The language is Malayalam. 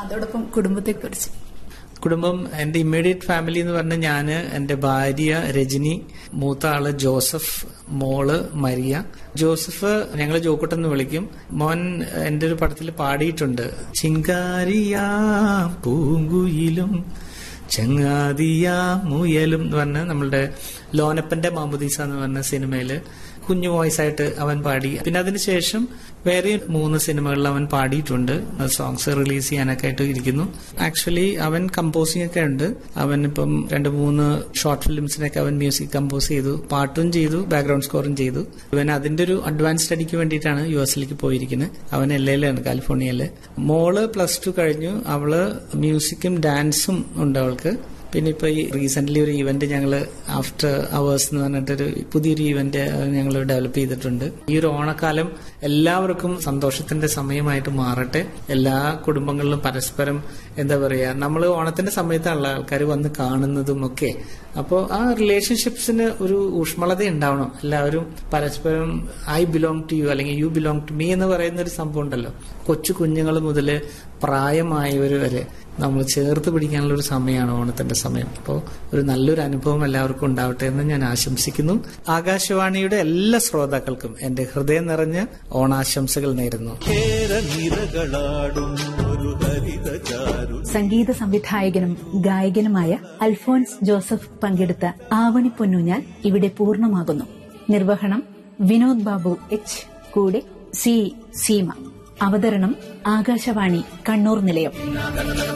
അതോടൊപ്പം കുടുംബത്തെക്കുറിച്ച് കുടുംബം എന്റെ ഇമ്മീഡിയറ്റ് ഫാമിലി എന്ന് പറഞ്ഞ ഞാന് എന്റെ ഭാര്യ രജനി മൂത്ത ആള് ജോസഫ് മോള് മരിയ ജോസഫ് ഞങ്ങൾ ജോക്കുട്ടൻ എന്ന് വിളിക്കും മോൻ എന്റെ ഒരു പടത്തിൽ പാടിയിട്ടുണ്ട് ചിങ്കാരിയാ പൂങ്കുയിലും ചങ്ങാതിയാ മുയലും എന്ന് പറഞ്ഞ നമ്മളുടെ ലോനപ്പന്റെ മാമുദീസ എന്ന് പറഞ്ഞ സിനിമയില് കുഞ്ഞു വോയിസ് ആയിട്ട് അവൻ പാടി പിന്നെ അതിനുശേഷം വേറെ മൂന്ന് സിനിമകളിൽ അവൻ പാടിയിട്ടുണ്ട് സോങ്സ് റിലീസ് ചെയ്യാനൊക്കെ ആയിട്ട് ഇരിക്കുന്നു ആക്ച്വലി അവൻ കമ്പോസിംഗ് ഒക്കെ ഉണ്ട് അവൻ ഇപ്പം രണ്ട് മൂന്ന് ഷോർട്ട് ഫിലിംസിനൊക്കെ അവൻ മ്യൂസിക് കമ്പോസ് ചെയ്തു പാട്ടും ചെയ്തു ബാക്ക്ഗ്രൗണ്ട് സ്കോറും ചെയ്തു ഇവൻ അതിന്റെ ഒരു അഡ്വാൻസ് സ്റ്റഡിക്ക് വേണ്ടിയിട്ടാണ് യു എസിലേക്ക് പോയിരിക്കുന്നത് അവൻ എൽ എയിലാണ് കാലിഫോർണിയയില് മോള് പ്ലസ് ടു കഴിഞ്ഞു അവള് മ്യൂസിക്കും ഡാൻസും ഉണ്ട് അവൾക്ക് പിന്നെ ഇപ്പൊ ഈ റീസെന്റ് ഒരു ഇവന്റ് ഞങ്ങൾ ആഫ്റ്റർ അവേഴ്സ് എന്ന് പറഞ്ഞിട്ടൊരു പുതിയൊരു ഇവന്റ് ഞങ്ങൾ ഡെവലപ്പ് ചെയ്തിട്ടുണ്ട് ഈ ഒരു ഓണക്കാലം എല്ലാവർക്കും സന്തോഷത്തിന്റെ സമയമായിട്ട് മാറട്ടെ എല്ലാ കുടുംബങ്ങളിലും പരസ്പരം എന്താ പറയാ നമ്മൾ ഓണത്തിന്റെ സമയത്താണല്ലോ ആൾക്കാർ വന്ന് കാണുന്നതും ഒക്കെ അപ്പോൾ ആ റിലേഷൻഷിപ്സിന് ഒരു ഊഷ്മളത ഉണ്ടാവണം എല്ലാവരും പരസ്പരം ഐ ബിലോങ് ടു യു അല്ലെങ്കിൽ യു ബിലോങ് ടു മീ എന്ന് പറയുന്ന ഒരു സംഭവം ഉണ്ടല്ലോ കൊച്ചു കുഞ്ഞുങ്ങൾ മുതൽ പ്രായമായവർ വരെ നമ്മൾ ചേർത്ത് പിടിക്കാനുള്ള ഒരു സമയമാണ് ഓണത്തിന്റെ സമയം അപ്പോൾ ഒരു നല്ലൊരു അനുഭവം എല്ലാവർക്കും ഉണ്ടാവട്ടെ എന്ന് ഞാൻ ആശംസിക്കുന്നു ആകാശവാണിയുടെ എല്ലാ ശ്രോതാക്കൾക്കും എന്റെ ഹൃദയം നിറഞ്ഞ ഓണാശംസകൾ നേരുന്നു നിരകളാടും ഒരു ഹരിതചാരു സംഗീത സംവിധായകനും ഗായകനുമായ അൽഫോൻസ് ജോസഫ് പങ്കെടുത്ത ആവണി പൊന്നൂഞ്ഞാൽ ഇവിടെ പൂർണ്ണമാകുന്നു നിർവഹണം വിനോദ് ബാബു എച്ച് കൂടെ സി സീമ അവതരണം ആകാശവാണി കണ്ണൂർ നിലയം